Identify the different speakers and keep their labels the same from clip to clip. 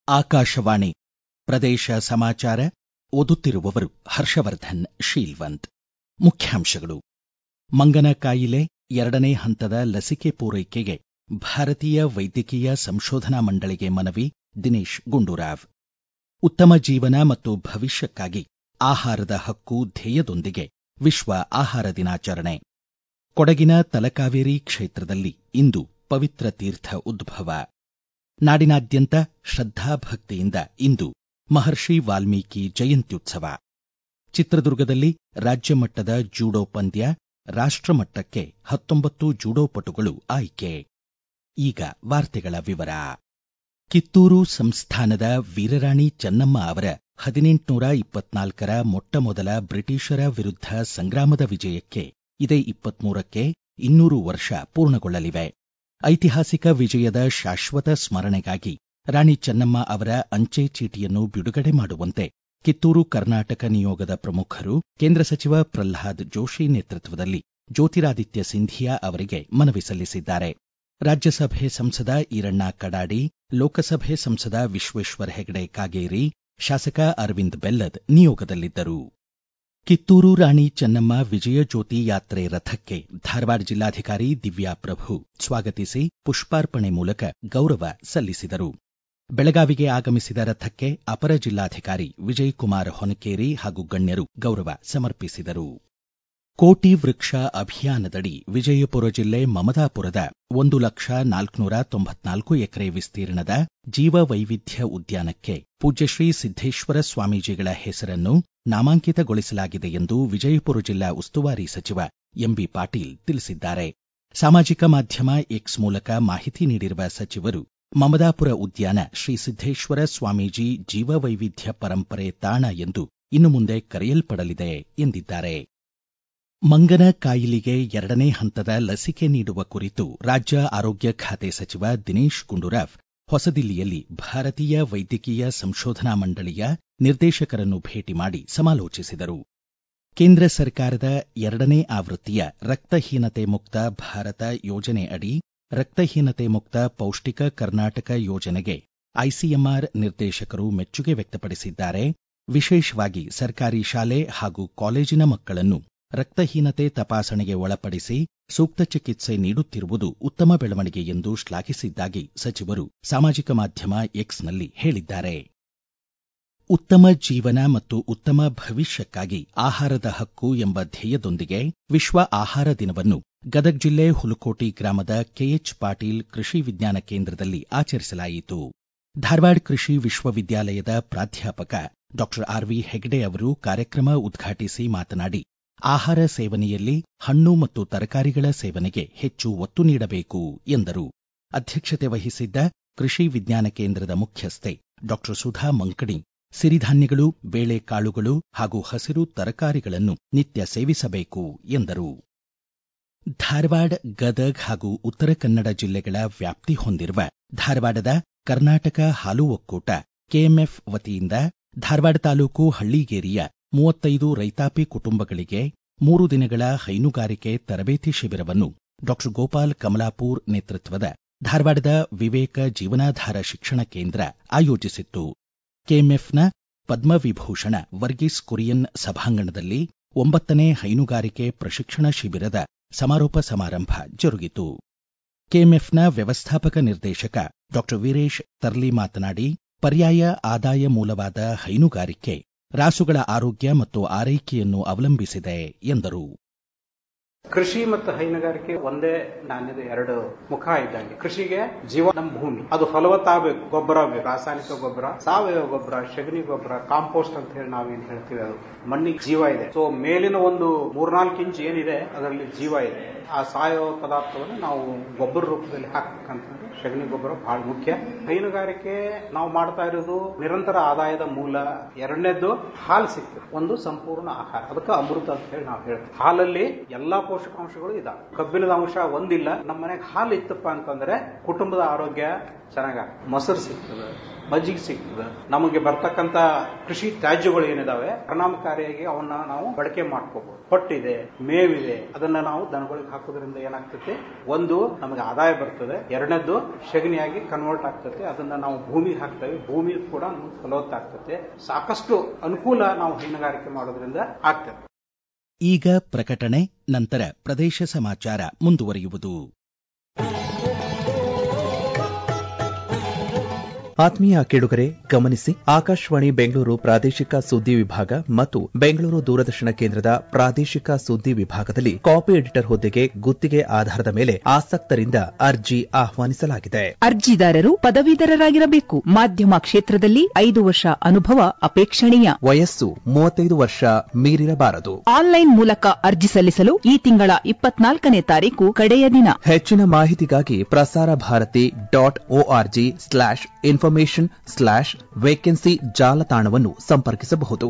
Speaker 1: ಆಕಾಶವಾಣಿ ಪ್ರದೇಶ ಸಮಾಚಾರ ಓದುತ್ತಿರುವವರು ಹರ್ಷವರ್ಧನ್ ಶೀಲ್ವಂತ್ ಮುಖ್ಯಾಂಶಗಳು ಮಂಗನ ಕಾಯಿಲೆ ಎರಡನೇ ಹಂತದ ಲಸಿಕೆ ಪೂರೈಕೆಗೆ ಭಾರತೀಯ ವೈದ್ಯಕೀಯ ಸಂಶೋಧನಾ ಮಂಡಳಿಗೆ ಮನವಿ ದಿನೇಶ್ ಗುಂಡೂರಾವ್ ಉತ್ತಮ ಜೀವನ ಮತ್ತು ಭವಿಷ್ಯಕ್ಕಾಗಿ ಆಹಾರದ ಹಕ್ಕು ಧ್ಯೇಯದೊಂದಿಗೆ ವಿಶ್ವ ಆಹಾರ ದಿನಾಚರಣೆ ಕೊಡಗಿನ ತಲಕಾವೇರಿ ಕ್ಷೇತ್ರದಲ್ಲಿ ಇಂದು ಪವಿತ್ರ ತೀರ್ಥ ಉದ್ಭವ ನಾಡಿನಾದ್ಯಂತ ಶ್ರದ್ಧಾಭಕ್ತಿಯಿಂದ ಇಂದು ಮಹರ್ಷಿ ವಾಲ್ಮೀಕಿ ಜಯಂತ್ಯುತ್ಸವ ಚಿತ್ರದುರ್ಗದಲ್ಲಿ ರಾಜ್ಯ ಮಟ್ಟದ ಜೂಡೋ ಪಂದ್ಯ ರಾಷ್ಟಮಟ್ಟಕ್ಕೆ ಹತ್ತೊಂಬತ್ತು ಜೂಡೋ ಪಟುಗಳು ಆಯ್ಕೆ ಈಗ ವಾರ್ತೆಗಳ ವಿವರ ಕಿತ್ತೂರು ಸಂಸ್ಥಾನದ ವೀರರಾಣಿ ಚೆನ್ನಮ್ಮ ಅವರ ಹದಿನೆಂಟುನೂರ ಇಪ್ಪತ್ನಾಲ್ಕರ ಮೊಟ್ಟಮೊದಲ ಬ್ರಿಟಿಷರ ವಿರುದ್ಧ ಸಂಗ್ರಾಮದ ವಿಜಯಕ್ಕೆ ಇದೇ ಇಪ್ಪತ್ಮೂರಕ್ಕೆ ಇನ್ನೂರು ವರ್ಷ ಪೂರ್ಣಗೊಳ್ಳಲಿವೆ ಐತಿಹಾಸಿಕ ವಿಜಯದ ಶಾಶ್ವತ ಸ್ಮರಣೆಗಾಗಿ ರಾಣಿ ಚೆನ್ನಮ್ಮ ಅವರ ಅಂಚೆ ಚೀಟಿಯನ್ನು ಬಿಡುಗಡೆ ಮಾಡುವಂತೆ ಕಿತ್ತೂರು ಕರ್ನಾಟಕ ನಿಯೋಗದ ಪ್ರಮುಖರು ಕೇಂದ್ರ ಸಚಿವ ಪ್ರಲ್ಹಾದ್ ಜೋಶಿ ನೇತೃತ್ವದಲ್ಲಿ ಜ್ಯೋತಿರಾದಿತ್ಯ ಸಿಂಧಿಯಾ ಅವರಿಗೆ ಮನವಿ ಸಲ್ಲಿಸಿದ್ದಾರೆ ರಾಜ್ಯಸಭೆ ಸಂಸದ ಈರಣ್ಣ ಕಡಾಡಿ ಲೋಕಸಭೆ ಸಂಸದ ವಿಶ್ವೇಶ್ವರ ಹೆಗಡೆ ಕಾಗೇರಿ ಶಾಸಕ ಅರವಿಂದ್ ಬೆಲ್ಲದ್ ನಿಯೋಗದಲ್ಲಿದ್ದರು ಕಿತ್ತೂರು ರಾಣಿ ಚೆನ್ನಮ್ಮ ವಿಜಯ ಜ್ಯೋತಿ ಯಾತ್ರೆ ರಥಕ್ಕೆ ಧಾರವಾಡ ಜಿಲ್ಲಾಧಿಕಾರಿ ದಿವ್ಯಾ ಪ್ರಭು ಸ್ವಾಗತಿಸಿ ಪುಷ್ಪಾರ್ಪಣೆ ಮೂಲಕ ಗೌರವ ಸಲ್ಲಿಸಿದರು ಬೆಳಗಾವಿಗೆ ಆಗಮಿಸಿದ ರಥಕ್ಕೆ ಅಪರ ಜಿಲ್ಲಾಧಿಕಾರಿ ವಿಜಯಕುಮಾರ್ ಹೊನಕೇರಿ ಹಾಗೂ ಗಣ್ಯರು ಗೌರವ ಸಮರ್ಪಿಸಿದರು ಕೋಟಿ ವೃಕ್ಷ ಅಭಿಯಾನದಡಿ ವಿಜಯಪುರ ಜಿಲ್ಲೆ ಮಮದಾಪುರದ ಒಂದು ಲಕ್ಷ ನಾಲ್ಕುನೂರ ತೊಂಬತ್ನಾಲ್ಕು ಎಕರೆ ವಿಸ್ತೀರ್ಣದ ಜೀವ ವೈವಿಧ್ಯ ಉದ್ಯಾನಕ್ಕೆ ಪೂಜ್ಯಶ್ರೀ ಸಿದ್ದೇಶ್ವರ ಸ್ವಾಮೀಜಿಗಳ ಹೆಸರನ್ನು ನಾಮಾಂಕಿತಗೊಳಿಸಲಾಗಿದೆ ಎಂದು ವಿಜಯಪುರ ಜಿಲ್ಲಾ ಉಸ್ತುವಾರಿ ಸಚಿವ ಎಂಬಿ ಪಾಟೀಲ್ ತಿಳಿಸಿದ್ದಾರೆ ಸಾಮಾಜಿಕ ಮಾಧ್ಯಮ ಎಕ್ಸ್ ಮೂಲಕ ಮಾಹಿತಿ ನೀಡಿರುವ ಸಚಿವರು ಮಮದಾಪುರ ಉದ್ಯಾನ ಶ್ರೀ ಸಿದ್ದೇಶ್ವರ ಸ್ವಾಮೀಜಿ ಜೀವವೈವಿಧ್ಯ ಪರಂಪರೆ ತಾಣ ಎಂದು ಇನ್ನು ಮುಂದೆ ಕರೆಯಲ್ಪಡಲಿದೆ ಎಂದಿದ್ದಾರೆ ಮಂಗನ ಕಾಯಿಲೆಗೆ ಎರಡನೇ ಹಂತದ ಲಸಿಕೆ ನೀಡುವ ಕುರಿತು ರಾಜ್ಯ ಆರೋಗ್ಯ ಖಾತೆ ಸಚಿವ ದಿನೇಶ್ ಗುಂಡೂರಾವ್ ಹೊಸದಿಲ್ಲಿಯಲ್ಲಿ ಭಾರತೀಯ ವೈದ್ಯಕೀಯ ಸಂಶೋಧನಾ ಮಂಡಳಿಯ ನಿರ್ದೇಶಕರನ್ನು ಭೇಟಿ ಮಾಡಿ ಸಮಾಲೋಚಿಸಿದರು ಕೇಂದ್ರ ಸರ್ಕಾರದ ಎರಡನೇ ಆವೃತ್ತಿಯ ರಕ್ತಹೀನತೆ ಮುಕ್ತ ಭಾರತ ಯೋಜನೆ ಅಡಿ ರಕ್ತಹೀನತೆ ಮುಕ್ತ ಪೌಷ್ಟಿಕ ಕರ್ನಾಟಕ ಯೋಜನೆಗೆ ಐಸಿಎಂಆರ್ ನಿರ್ದೇಶಕರು ಮೆಚ್ಚುಗೆ ವ್ಯಕ್ತಪಡಿಸಿದ್ದಾರೆ ವಿಶೇಷವಾಗಿ ಸರ್ಕಾರಿ ಶಾಲೆ ಹಾಗೂ ಕಾಲೇಜಿನ ಮಕ್ಕಳನ್ನು ರಕ್ತಹೀನತೆ ತಪಾಸಣೆಗೆ ಒಳಪಡಿಸಿ ಸೂಕ್ತ ಚಿಕಿತ್ಸೆ ನೀಡುತ್ತಿರುವುದು ಉತ್ತಮ ಬೆಳವಣಿಗೆ ಎಂದು ಶ್ಲಾಘಿಸಿದ್ದಾಗಿ ಸಚಿವರು ಸಾಮಾಜಿಕ ಮಾಧ್ಯಮ ಎಕ್ಸ್ನಲ್ಲಿ ಹೇಳಿದ್ದಾರೆ ಉತ್ತಮ ಜೀವನ ಮತ್ತು ಉತ್ತಮ ಭವಿಷ್ಯಕ್ಕಾಗಿ ಆಹಾರದ ಹಕ್ಕು ಎಂಬ ಧ್ಯೇಯದೊಂದಿಗೆ ವಿಶ್ವ ಆಹಾರ ದಿನವನ್ನು ಗದಗ ಜಿಲ್ಲೆ ಹುಲಕೋಟಿ ಗ್ರಾಮದ ಕೆಎಚ್ ಪಾಟೀಲ್ ಕೃಷಿ ವಿಜ್ಞಾನ ಕೇಂದ್ರದಲ್ಲಿ ಆಚರಿಸಲಾಯಿತು ಧಾರವಾಡ ಕೃಷಿ ವಿಶ್ವವಿದ್ಯಾಲಯದ ಪ್ರಾಧ್ಯಾಪಕ ಡಾಕ್ಟರ್ ಆರ್ವಿ ಹೆಗ್ಡೆ ಅವರು ಕಾರ್ಯಕ್ರಮ ಉದ್ಘಾಟಿಸಿ ಮಾತನಾಡಿ ಆಹಾರ ಸೇವನೆಯಲ್ಲಿ ಹಣ್ಣು ಮತ್ತು ತರಕಾರಿಗಳ ಸೇವನೆಗೆ ಹೆಚ್ಚು ಒತ್ತು ನೀಡಬೇಕು ಎಂದರು ಅಧ್ಯಕ್ಷತೆ ವಹಿಸಿದ್ದ ಕೃಷಿ ವಿಜ್ಞಾನ ಕೇಂದ್ರದ ಮುಖ್ಯಸ್ಥೆ ಡಾಕ್ಟರ್ ಸುಧಾ ಮಂಕಣಿ ಸಿರಿಧಾನ್ಯಗಳು ಬೇಳೆಕಾಳುಗಳು ಹಾಗೂ ಹಸಿರು ತರಕಾರಿಗಳನ್ನು ನಿತ್ಯ ಸೇವಿಸಬೇಕು ಎಂದರು ಧಾರವಾಡ ಗದಗ್ ಹಾಗೂ ಉತ್ತರ ಕನ್ನಡ ಜಿಲ್ಲೆಗಳ ವ್ಯಾಪ್ತಿ ಹೊಂದಿರುವ ಧಾರವಾಡದ ಕರ್ನಾಟಕ ಹಾಲು ಒಕ್ಕೂಟ ಕೆಎಂಎಫ್ ವತಿಯಿಂದ ಧಾರವಾಡ ತಾಲೂಕು ಹಳ್ಳಿಗೇರಿಯ ಮೂವತ್ತೈದು ರೈತಾಪಿ ಕುಟುಂಬಗಳಿಗೆ ಮೂರು ದಿನಗಳ ಹೈನುಗಾರಿಕೆ ತರಬೇತಿ ಶಿಬಿರವನ್ನು ಡಾಕ್ಟರ್ ಗೋಪಾಲ್ ಕಮಲಾಪೂರ್ ನೇತೃತ್ವದ ಧಾರವಾಡದ ವಿವೇಕ ಜೀವನಾಧಾರ ಶಿಕ್ಷಣ ಕೇಂದ್ರ ಆಯೋಜಿಸಿತ್ತು ಕೆಎಂಎಫ್ನ ಪದ್ಮವಿಭೂಷಣ ವರ್ಗೀಸ್ ಕುರಿಯನ್ ಸಭಾಂಗಣದಲ್ಲಿ ಒಂಬತ್ತನೇ ಹೈನುಗಾರಿಕೆ ಪ್ರಶಿಕ್ಷಣ ಶಿಬಿರದ ಸಮಾರೋಪ ಸಮಾರಂಭ ಜರುಗಿತು ಕೆಎಂಎಫ್ನ ವ್ಯವಸ್ಥಾಪಕ ನಿರ್ದೇಶಕ ಡಾಕ್ಟರ್ ವೀರೇಶ್ ತರ್ಲಿ ಮಾತನಾಡಿ ಪರ್ಯಾಯ ಆದಾಯ ಮೂಲವಾದ ಹೈನುಗಾರಿಕೆ ರಾಸುಗಳ ಆರೋಗ್ಯ ಮತ್ತು ಆರೈಕೆಯನ್ನು ಅವಲಂಬಿಸಿದೆ ಎಂದರು
Speaker 2: ಕೃಷಿ ಮತ್ತು ಹೈನುಗಾರಿಕೆ ಒಂದೇ ನಾಣ್ಯದ ಎರಡು ಮುಖ ಇದ್ದಂಗೆ ಕೃಷಿಗೆ ಜೀವ ನಮ್ಮ ಭೂಮಿ ಅದು ಫಲವತ್ತಾಗಬೇಕು ಗೊಬ್ಬರ ಬೇಕು ರಾಸಾಯನಿಕ ಗೊಬ್ಬರ ಸಾವಯವ ಗೊಬ್ಬರ ಸಗಣಿ ಗೊಬ್ಬರ ಕಾಂಪೋಸ್ಟ್ ಅಂತ ಹೇಳಿ ನಾವೇನ್ ಹೇಳ್ತೀವಿ ಅದು ಮಣ್ಣಿಗೆ ಜೀವ ಇದೆ ಸೊ ಮೇಲಿನ ಒಂದು ಮೂರ್ನಾಲ್ಕು ಇಂಚ್ ಏನಿದೆ ಅದರಲ್ಲಿ ಜೀವ ಇದೆ ಆ ಸಾವಯವ ಪದಾರ್ಥವನ್ನು ನಾವು ಗೊಬ್ಬರ ರೂಪದಲ್ಲಿ ಹಾಕ್ಬೇಕಂತಂದ್ರೆ ಸಗಣಿ ಗೊಬ್ಬರ ಬಹಳ ಮುಖ್ಯ ಹೈನುಗಾರಿಕೆ ನಾವು ಮಾಡ್ತಾ ಇರೋದು ನಿರಂತರ ಆದಾಯದ ಮೂಲ ಎರಡನೇದ್ದು ಹಾಲು ಸಿಗ್ತದೆ ಒಂದು ಸಂಪೂರ್ಣ ಆಹಾರ ಅದಕ್ಕೆ ಅಮೃತ ಅಂತ ಹೇಳಿ ನಾವು ಹೇಳ್ತೀವಿ ಹಾಲಲ್ಲಿ ಎಲ್ಲಾ ಪೋಷಕಾಂಶಗಳು ಇದಾವೆ ಕಬ್ಬಿಣದ ಅಂಶ ಒಂದಿಲ್ಲ ನಮ್ಮ ಮನೆಗೆ ಹಾಲು ಇತ್ತಪ್ಪ ಅಂತಂದ್ರೆ ಕುಟುಂಬದ ಆರೋಗ್ಯ ಚೆನ್ನಾಗ ಮೊಸರು ಸಿಗ್ತದೆ ಮಜ್ಜಿಗೆ ಸಿಗ್ತದೆ ನಮಗೆ ಬರ್ತಕ್ಕಂತ ಕೃಷಿ ತ್ಯಾಜ್ಯಗಳು ಏನಿದಾವೆ ಪರಿಣಾಮಕಾರಿಯಾಗಿ ಅವನ್ನ ನಾವು ಬಳಕೆ ಮಾಡ್ಕೋಬಹುದು ಹೊಟ್ಟಿದೆ ಮೇವಿದೆ ಅದನ್ನ ನಾವು ದನಗಳಿಗೆ ಹಾಕೋದ್ರಿಂದ ಏನಾಗ್ತದೆ ಒಂದು ನಮಗೆ ಆದಾಯ ಬರ್ತದೆ ಎರಡನೇದ್ದು ಶಗಣಿಯಾಗಿ ಕನ್ವರ್ಟ್ ಆಗ್ತದೆ ಅದನ್ನ ನಾವು ಭೂಮಿಗೆ ಹಾಕ್ತೇವೆ ಭೂಮಿ ಕೂಡ ನಮ್ಗೆ ಫಲವತ್ತಾಗ್ತದೆ ಸಾಕಷ್ಟು ಅನುಕೂಲ ನಾವು ಹೈನುಗಾರಿಕೆ ಮಾಡೋದ್ರಿಂದ ಆಗ್ತದೆ
Speaker 1: ಈಗ ಪ್ರಕಟಣೆ ನಂತರ ಪ್ರದೇಶ ಸಮಾಚಾರ ಮುಂದುವರಿಯುವುದು
Speaker 3: ಆತ್ಮೀಯ ಕೇಳುಗರೆ ಗಮನಿಸಿ ಆಕಾಶವಾಣಿ ಬೆಂಗಳೂರು ಪ್ರಾದೇಶಿಕ ಸುದ್ದಿ ವಿಭಾಗ ಮತ್ತು ಬೆಂಗಳೂರು ದೂರದರ್ಶನ ಕೇಂದ್ರದ ಪ್ರಾದೇಶಿಕ ಸುದ್ದಿ ವಿಭಾಗದಲ್ಲಿ ಕಾಪಿ ಎಡಿಟರ್ ಹುದ್ದೆಗೆ ಗುತ್ತಿಗೆ ಆಧಾರದ ಮೇಲೆ ಆಸಕ್ತರಿಂದ ಅರ್ಜಿ ಆಹ್ವಾನಿಸಲಾಗಿದೆ
Speaker 4: ಅರ್ಜಿದಾರರು ಪದವೀಧರರಾಗಿರಬೇಕು ಮಾಧ್ಯಮ ಕ್ಷೇತ್ರದಲ್ಲಿ ಐದು ವರ್ಷ ಅನುಭವ ಅಪೇಕ್ಷಣೀಯ
Speaker 3: ವಯಸ್ಸು ಮೂವತ್ತೈದು ವರ್ಷ ಮೀರಿರಬಾರದು
Speaker 4: ಆನ್ಲೈನ್ ಮೂಲಕ ಅರ್ಜಿ ಸಲ್ಲಿಸಲು ಈ ತಿಂಗಳ ಇಪ್ಪತ್ನಾಲ್ಕನೇ ತಾರೀಕು ಕಡೆಯ ದಿನ
Speaker 3: ಹೆಚ್ಚಿನ ಮಾಹಿತಿಗಾಗಿ Prasar Bharati dot org slash information slash vacancy ಜಾಲತಾಣವನ್ನು ಸಂಪರ್ಕಿಸಬಹುದು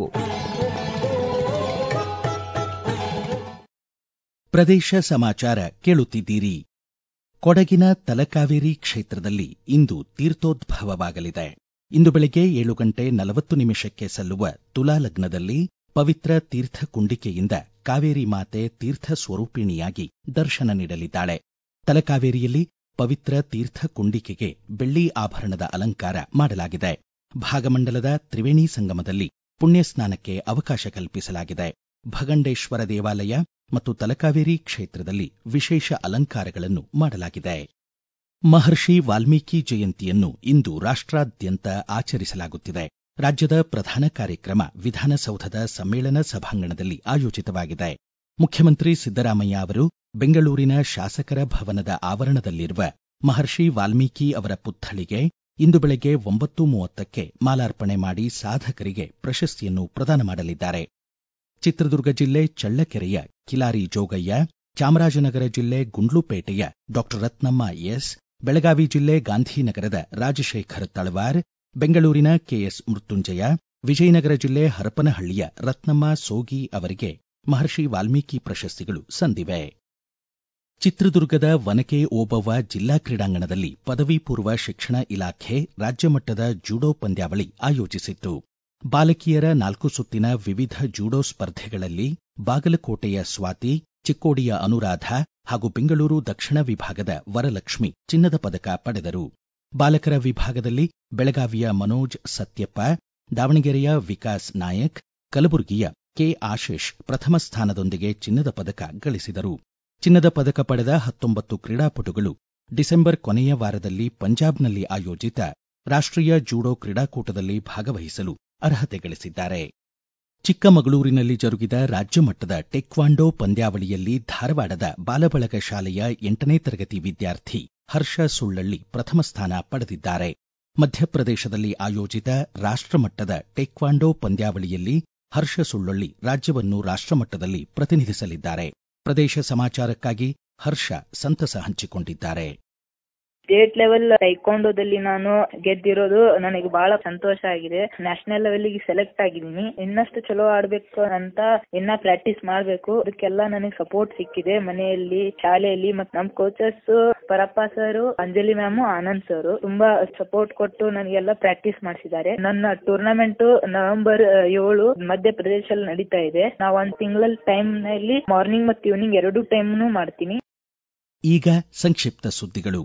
Speaker 1: ಪ್ರದೇಶ ಸಮಾಚಾರ ಕೇಳುತ್ತಿದ್ದೀರಿ ಕೊಡಗಿನ ತಲಕಾವೇರಿ ಕ್ಷೇತ್ರದಲ್ಲಿ ಇಂದು ತೀರ್ಥೋದ್ಭವವಾಗಲಿದೆ ಇಂದು ಬೆಳಗ್ಗೆ ಏಳು ಗಂಟೆ ನಲವತ್ತು ನಿಮಿಷಕ್ಕೆ ಸಲ್ಲುವ ತುಲಾ ಲಗ್ನದಲ್ಲಿ ಪವಿತ್ರ ತೀರ್ಥ ಕುಂಡಿಕೆಯಿಂದ ಕಾವೇರಿ ಮಾತೆ ತೀರ್ಥ ಸ್ವರೂಪಿಣಿಯಾಗಿ ದರ್ಶನ ನೀಡಲಿದ್ದಾಳೆ ತಲಕಾವೇರಿಯಲ್ಲಿ ಪವಿತ್ರ ತೀರ್ಥ ಕುಂಡಿಕೆಗೆ ಬೆಳ್ಳಿ ಆಭರಣದ ಅಲಂಕಾರ ಮಾಡಲಾಗಿದೆ ಭಾಗಮಂಡಲದ ತ್ರಿವೇಣಿ ಸಂಗಮದಲ್ಲಿ ಪುಣ್ಯ ಸ್ನಾನಕ್ಕೆ ಅವಕಾಶ ಕಲ್ಪಿಸಲಾಗಿದೆ ಭಗಂಡೇಶ್ವರ ದೇವಾಲಯ ಮತ್ತು ತಲಕಾವೇರಿ ಕ್ಷೇತ್ರದಲ್ಲಿ ವಿಶೇಷ ಅಲಂಕಾರಗಳನ್ನು ಮಾಡಲಾಗಿದೆ ಮಹರ್ಷಿ ವಾಲ್ಮೀಕಿ ಜಯಂತಿಯನ್ನು ಇಂದು ರಾಷ್ಟ್ರಾದ್ಯಂತ ಆಚರಿಸಲಾಗುತ್ತಿದೆ ರಾಜ್ಯದ ಪ್ರಧಾನ ಕಾರ್ಯಕ್ರಮ ವಿಧಾನಸೌಧದ ಸಮ್ಮೇಳನ ಸಭಾಂಗಣದಲ್ಲಿ ಆಯೋಜಿತವಾಗಿದೆ ಮುಖ್ಯಮಂತ್ರಿ ಸಿದ್ದರಾಮಯ್ಯ ಅವರು ಬೆಂಗಳೂರಿನ ಶಾಸಕರ ಭವನದ ಆವರಣದಲ್ಲಿರುವ ಮಹರ್ಷಿ ವಾಲ್ಮೀಕಿ ಅವರ ಪುತ್ಥಳಿಗೆ ಇಂದು ಬೆಳಗ್ಗೆ ಒಂಬತ್ತು ಮೂವತ್ತಕ್ಕೆ ಮಾಲಾರ್ಪಣೆ ಮಾಡಿ ಸಾಧಕರಿಗೆ ಪ್ರಶಸ್ತಿಯನ್ನು ಪ್ರದಾನ ಮಾಡಲಿದ್ದಾರೆ ಚಿತ್ರದುರ್ಗ ಜಿಲ್ಲೆ ಚಳ್ಳಕೆರೆಯ ಕಿಲಾರಿ ಜೋಗಯ್ಯ ಚಾಮರಾಜನಗರ ಜಿಲ್ಲೆ ಗುಂಡ್ಲುಪೇಟೆಯ ಡಾಕ್ಟರ್ ರತ್ನಮ್ಮ ಎಸ್ ಬೆಳಗಾವಿ ಜಿಲ್ಲೆ ಗಾಂಧಿನಗರದ ರಾಜಶೇಖರ್ ತಳವಾರ್ ಬೆಂಗಳೂರಿನ ಕೆಎಸ್ ಮೃತ್ಯುಂಜಯ ವಿಜಯನಗರ ಜಿಲ್ಲೆ ಹರಪನಹಳ್ಳಿಯ ರತ್ನಮ್ಮ ಸೋಗಿ ಅವರಿಗೆ ಮಹರ್ಷಿ ವಾಲ್ಮೀಕಿ ಪ್ರಶಸ್ತಿಗಳು ಸಂದಿವೆ ಚಿತ್ರದುರ್ಗದ ವನಕೆ ಓಬವ್ವ ಜಿಲ್ಲಾ ಕ್ರೀಡಾಂಗಣದಲ್ಲಿ ಪದವಿ ಪೂರ್ವ ಶಿಕ್ಷಣ ಇಲಾಖೆ ರಾಜ್ಯಮಟ್ಟದ ಜೂಡೋ ಪಂದ್ಯಾವಳಿ ಆಯೋಜಿಸಿತ್ತು ಬಾಲಕಿಯರ ನಾಲ್ಕು ಸುತ್ತಿನ ವಿವಿಧ ಜೂಡೋ ಸ್ಪರ್ಧೆಗಳಲ್ಲಿ ಬಾಗಲಕೋಟೆಯ ಸ್ವಾತಿ ಚಿಕ್ಕೋಡಿಯ ಅನುರಾಧ ಹಾಗೂ ಬೆಂಗಳೂರು ದಕ್ಷಿಣ ವಿಭಾಗದ ವರಲಕ್ಷ್ಮಿ ಚಿನ್ನದ ಪದಕ ಪಡೆದರು ಬಾಲಕರ ವಿಭಾಗದಲ್ಲಿ ಬೆಳಗಾವಿಯ ಮನೋಜ್ ಸತ್ಯಪ್ಪ ದಾವಣಗೆರೆಯ ವಿಕಾಸ್ ನಾಯಕ್ ಕಲಬುರಗಿಯ ಕೆ ಆಶೀಶ್ ಪ್ರಥಮ ಸ್ಥಾನದೊಂದಿಗೆ ಚಿನ್ನದ ಪದಕ ಗಳಿಸಿದರು ಚಿನ್ನದ ಪದಕ ಪಡೆದ ಹತ್ತೊಂಬತ್ತು ಕ್ರೀಡಾಪಟುಗಳು ಡಿಸೆಂಬರ್ ಕೊನೆಯ ವಾರದಲ್ಲಿ ಪಂಜಾಬ್ನಲ್ಲಿ ಆಯೋಜಿತ ರಾಷ್ಟ್ರೀಯ ಜೂಡೋ ಕ್ರೀಡಾಕೂಟದಲ್ಲಿ ಭಾಗವಹಿಸಲು ಅರ್ಹತೆ ಗಳಿಸಿದ್ದಾರೆ ಚಿಕ್ಕಮಗಳೂರಿನಲ್ಲಿ ಜರುಗಿದ ರಾಜ್ಯ ಮಟ್ಟದ ಟೆಕ್ವಾಂಡೋ ಪಂದ್ಯಾವಳಿಯಲ್ಲಿ ಧಾರವಾಡದ ಬಾಲಬಳಗ ಶಾಲೆಯ ಎಂಟನೇ ತರಗತಿ ವಿದ್ಯಾರ್ಥಿ ಹರ್ಷ ಸುಳ್ಳಳ್ಳಿ ಪ್ರಥಮ ಸ್ಥಾನ ಪಡೆದಿದ್ದಾರೆ ಮಧ್ಯಪ್ರದೇಶದಲ್ಲಿ ಆಯೋಜಿತ ರಾಷ್ಟ್ರಮಟ್ಟದ ಟೆಕ್ವಾಂಡೋ ಪಂದ್ಯಾವಳಿಯಲ್ಲಿ ಹರ್ಷ ಸುಳ್ಳಳ್ಳಿ ರಾಜ್ಯವನ್ನು ರಾಷ್ಟ್ರಮಟ್ಟದಲ್ಲಿ ಪ್ರತಿನಿಧಿಸಲಿದ್ದಾರೆ ಪ್ರದೇಶ ಸಮಾಚಾರಕ್ಕಾಗಿ ಹರ್ಷ ಸಂತಸ ಹಂಚಿಕೊಂಡಿದ್ದಾರೆ
Speaker 5: ಸ್ಟೇಟ್ ಲೆವೆಲ್ ಟೈಕೊಂಡೋದಲ್ಲಿ ನಾನು ಗೆದ್ದಿರೋದು ನನಗೆ ಬಹಳ ಸಂತೋಷ ಆಗಿದೆ ನ್ಯಾಷನಲ್ ಲೆವೆಲ್ ಗೆ ಸೆಲೆಕ್ಟ್ ಆಗಿದ್ದೀನಿ ಇನ್ನಷ್ಟು ಚಲೋ ಆಡ್ಬೇಕು ಅಂತ ಇನ್ನ ಪ್ರಾಕ್ಟೀಸ್ ಮಾಡ್ಬೇಕು ಅದಕ್ಕೆಲ್ಲ ನನಗೆ ಸಪೋರ್ಟ್ ಸಿಕ್ಕಿದೆ ಮನೆಯಲ್ಲಿ ಶಾಲೆಯಲ್ಲಿ ಮತ್ತೆ ನಮ್ coaches Parappa sir Anjali ma'am Anand sir ತುಂಬಾ ಸಪೋರ್ಟ್ ಕೊಟ್ಟು ನನಗೆಲ್ಲ ಪ್ರಾಕ್ಟೀಸ್ ಮಾಡಿಸಿದ್ದಾರೆ ನನ್ನ ಟೂರ್ನಮೆಂಟ್ ನವೆಂಬರ್ ಏಳು ಮಧ್ಯಪ್ರದೇಶಲ್ಲಿ ನಡೀತಾ ಇದೆ ನಾವು ಒಂದ್ ತಿಂಗಳ ಟೈಮ್ ನಲ್ಲಿ ಮಾರ್ನಿಂಗ್ ಮತ್ತು ಈವ್ನಿಂಗ್ ಎರಡು ಟೈಮ್ನು ಮಾಡ್ತೀನಿ
Speaker 1: ಈಗ ಸಂಕ್ಷಿಪ್ತ ಸುದ್ದಿಗಳು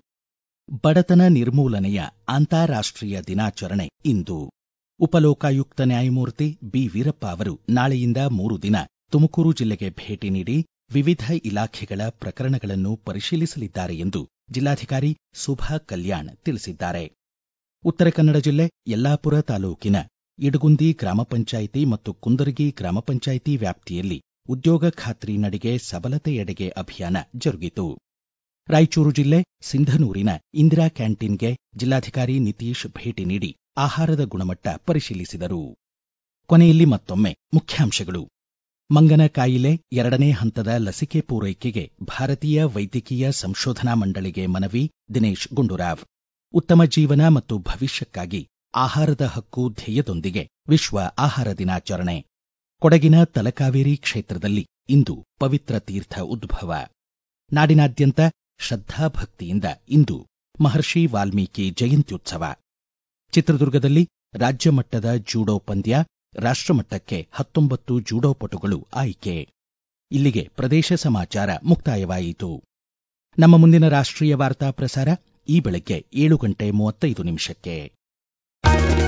Speaker 1: ಬಡತನ ನಿರ್ಮೂಲನೆಯ ಅಂತಾರಾಷ್ಟ್ರೀಯ ದಿನಾಚರಣೆ ಇಂದು ಉಪಲೋಕಾಯುಕ್ತ ನ್ಯಾಯಮೂರ್ತಿ ಬಿ ವೀರಪ್ಪ ಅವರು ನಾಳೆಯಿಂದ ಮೂರು ದಿನ ತುಮಕೂರು ಜಿಲ್ಲೆಗೆ ಭೇಟಿ ನೀಡಿ ವಿವಿಧ ಇಲಾಖೆಗಳ ಪ್ರಕರಣಗಳನ್ನು ಪರಿಶೀಲಿಸಲಿದ್ದಾರೆ ಎಂದು ಜಿಲ್ಲಾಧಿಕಾರಿ ಸುಭಾ ಕಲ್ಯಾಣ್ ತಿಳಿಸಿದ್ದಾರೆ ಉತ್ತರ ಕನ್ನಡ ಜಿಲ್ಲೆ ಯಲ್ಲಾಪುರ ತಾಲೂಕಿನ ಇಡಗುಂದಿ ಗ್ರಾಮ ಪಂಚಾಯಿತಿ ಮತ್ತು ಕುಂದರ್ಗಿ ಗ್ರಾಮ ಪಂಚಾಯಿತಿ ವ್ಯಾಪ್ತಿಯಲ್ಲಿ ಉದ್ಯೋಗ ಖಾತ್ರಿ ನಡಿಗೆ ಸಬಲತೆಯೆಡೆಗೆ ಅಭಿಯಾನ ಜರುಗಿತು ರಾಯಚೂರು ಜಿಲ್ಲೆ ಸಿಂಧನೂರಿನ ಇಂದಿರಾ ಕ್ಯಾಂಟೀನ್ಗೆ ಜಿಲ್ಲಾಧಿಕಾರಿ ನಿತೀಶ್ ಭೇಟಿ ನೀಡಿ ಆಹಾರದ ಗುಣಮಟ್ಟ ಪರಿಶೀಲಿಸಿದರು ಕೊನೆಯಲ್ಲಿ ಮತ್ತೊಮ್ಮೆ ಮುಖ್ಯಾಂಶಗಳು ಮಂಗನ ಕಾಯಿಲೆ ಎರಡನೇ ಹಂತದ ಲಸಿಕೆ ಪೂರೈಕೆಗೆ ಭಾರತೀಯ ವೈದ್ಯಕೀಯ ಸಂಶೋಧನಾ ಮಂಡಳಿಗೆ ಮನವಿ ದಿನೇಶ್ ಗುಂಡೂರಾವ್ ಉತ್ತಮ ಜೀವನ ಮತ್ತು ಭವಿಷ್ಯಕ್ಕಾಗಿ ಆಹಾರದ ಹಕ್ಕು ಧ್ಯೇಯದೊಂದಿಗೆ ವಿಶ್ವ ಆಹಾರ ದಿನಾಚರಣೆ ಕೊಡಗಿನ ತಲಕಾವೇರಿ ಕ್ಷೇತ್ರದಲ್ಲಿ ಇಂದು ಪವಿತ್ರ ತೀರ್ಥ ಉದ್ಭವ ನಾಡಿನಾದ್ಯಂತ ಶ್ರದ್ಧಾಭಕ್ತಿಯಿಂದ ಇಂದು ಮಹರ್ಷಿ ವಾಲ್ಮೀಕಿ ಜಯಂತ್ಯುತ್ಸವ ಚಿತ್ರದುರ್ಗದಲ್ಲಿ ರಾಜ್ಯ ಮಟ್ಟದ ಜೂಡೋ ಪಂದ್ಯ ರಾಷ್ಟ್ರಮಟ್ಟಕ್ಕೆ ಹತ್ತೊಂಬತ್ತು ಜೂಡೋ ಪಟುಗಳು ಆಯ್ಕೆ ಇಲ್ಲಿಗೆ ಪ್ರದೇಶ ಸಮಾಚಾರ ಮುಕ್ತಾಯವಾಯಿತು ನಮ್ಮ ಮುಂದಿನ ರಾಷ್ಟ್ರೀಯ ವಾರ್ತಾ ಪ್ರಸಾರ ಈ ಬೆಳಗ್ಗೆ ಏಳು ಗಂಟೆ ಮೂವತ್ತೈದು ನಿಮಿಷಕ್ಕೆ